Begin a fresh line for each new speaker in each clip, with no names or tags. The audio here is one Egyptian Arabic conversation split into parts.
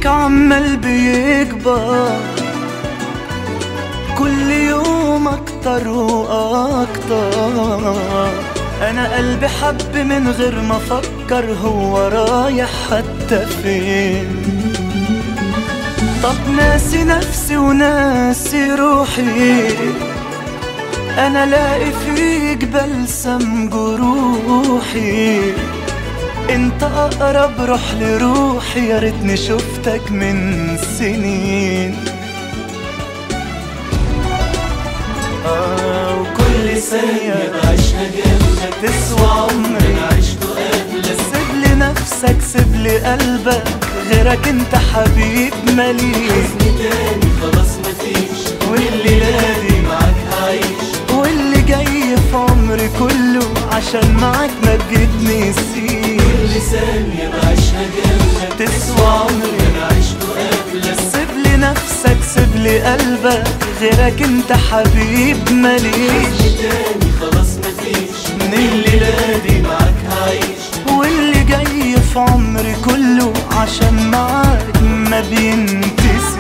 حبك عمال بيكبر كل يوم اكتر واكتر انا قلبي حب من غير ما افكر هو رايح حتى فين طب ناسي نفسي وناسي روحي انا لاقي فيك بلسم جروحي انت اقرب روح لروحي يا ريتني شفتك من سنين آه وكل ثانية
بعيشها جنبك
تسوى عمري
انا عشته قبلك
سيب لي نفسك سيب لي قلبك غيرك انت حبيب ماليش
حزن تاني خلاص مفيش
والليلة دي
معاك هعيش
واللي جاي في عمري كله عشان معاك ما بتتنسيش
كل ثانية بعيشها جنبك
تسوى عمري
انا عشته قبلك
سيب لي نفسك سيب لي قلبك غيرك انت حبيب ماليش
حزن تاني خلاص مفيش
من الليلة دي
معاك هعيش
واللي جاي في عمري كله عشان معاك ما بينتسيش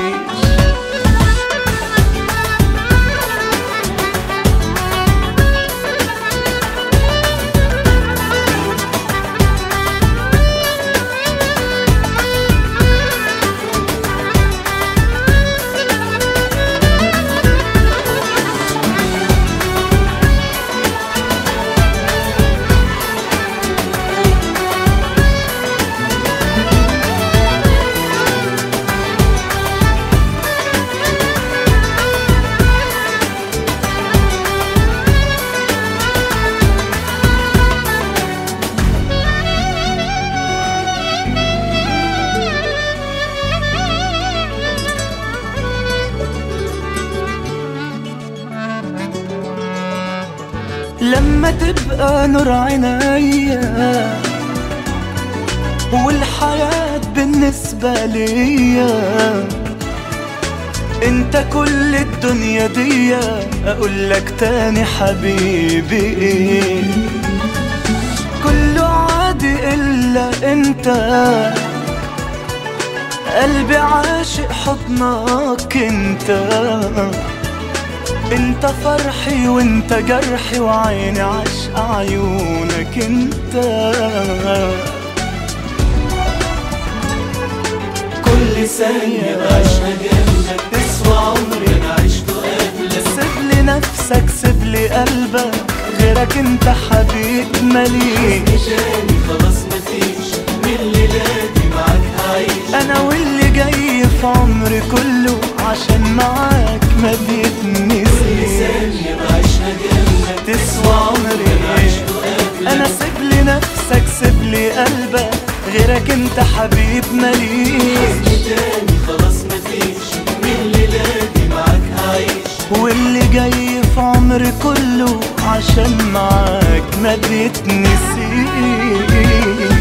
لما تبقى نور عينيا والحياة بالنسبة ليا انت كل الدنيا دي اقول لك تاني حبيبي ايه كله عادي الا انت قلبي عاشق حضنك انت انت فرحي وانت جرحي وعيني عشق عيونك انت كل ثانية
بعيشها جنبك
تسوى عمري
انا عشته قبلك
سيب لي نفسك سيب لي قلبك غيرك انت حبيب ماليش
تاني خلاص مفيش من الليلة معاك هعيش
انا واللي جاي في عمري كله عشان معاك ما
كل
بيتنسيش
ثانية بعيشها جنبك
تسوى عمري
انا عشته قبلك
انا سيب لي نفسك سيب لي قلبك غيرك انت حبيب ماليش
تاني خلاص مفيش من الليلة معاك هعيش
واللي جاي في عمري كله عشان معاك ما بيتنسيش